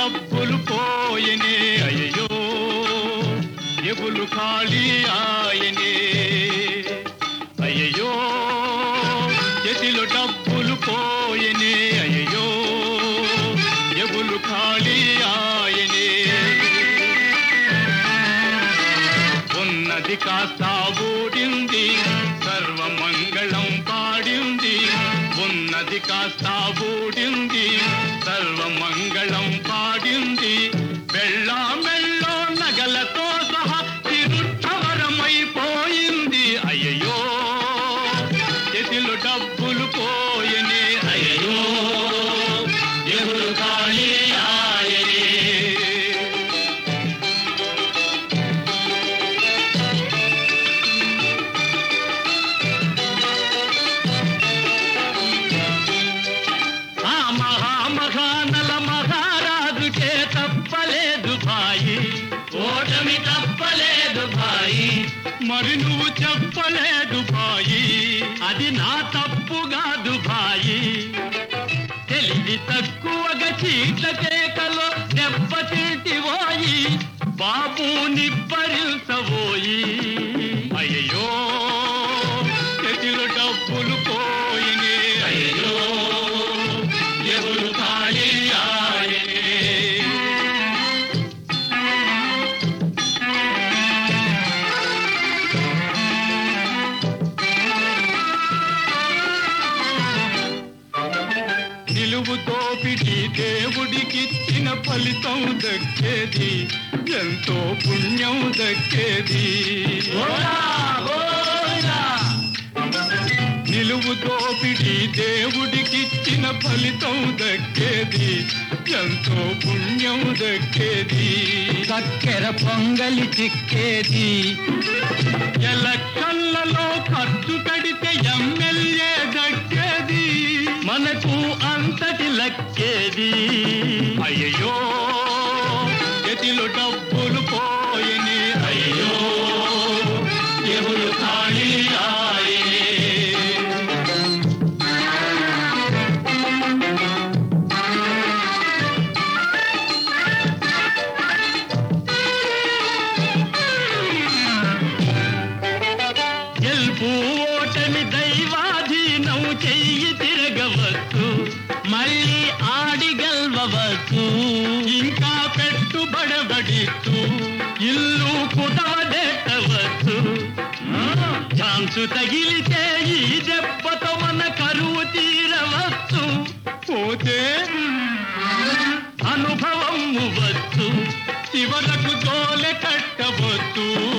డబ్బులు పోయనే అయ్యో ఎగులు ఖాళీ ఆయనే అయ్యో చేతిలో డబ్బులు పోయనే అయ్యో ఎగులు ఖాళీ ఆయనే ఉన్నది కాస్త ఊడింది సర్వమంగళం పాడింది ఉన్నది కాస్త ఊడింది సర్వమంగళం పాడింది వెళ్ళా మెళ్ళో నగలతో సహా తిరుక్షవరమైపోయింది అయ్యయ్యో చేతిలో డబ్బులు పోయనే అయ్యయ్యో ఎవరు ఖాళీ ఆయనే ఆ మహామహానల మహారాజుకే తప్పలేదు భాయి ఓటమి తప్పలేదు భాయి మరి నువ్వు చెప్పలేదు భాయి అది నా తప్పు కాదు భాయి తెలివి తక్కువగా చీట్ల కేకలో దెబ్బతింటివోయి బాబు నిప్పరిల్సబోయి అయ్యో చేతిలో డబ్బులు పోయినే అయ్యో ఎవరు ఖాళీ ఆయనే నిలువు తోపిడి దేవుడికిచ్చిన ఫలితం దక్కేది ఎంతో పుణ్యం దక్కేది నిలువు దోపిడి దేవుడికిచ్చిన ఫలితం దక్కేది ఎంతో పుణ్యం దక్కేది చక్కెర పొంగలి చిక్కేది ఎలక్షన్లలో ఖర్చు కడితే ఎమ్మెల్యే దక్కేది మనకు అంతటి లక్కేది అయ్యో గతిలో డబ్బులు పోయని అయ్యో ఎవరు ఖాళీ ఆయనే గెలుపు ఓటమి దైవాధీనం చెయ్యి తిరగవచ్చు మళ్ళీ ఆడి గెలవచ్చు ఇంకా పెట్టుబడబడిస్తూ ఇల్లు కుదవదెట్టవచ్చు ఛాన్సు తగిలితే ఈ దెబ్బతో మన కరువు తీరవచ్చు పోతే అనుభవం వచ్చు చివరకు జోలె కట్టవచ్చు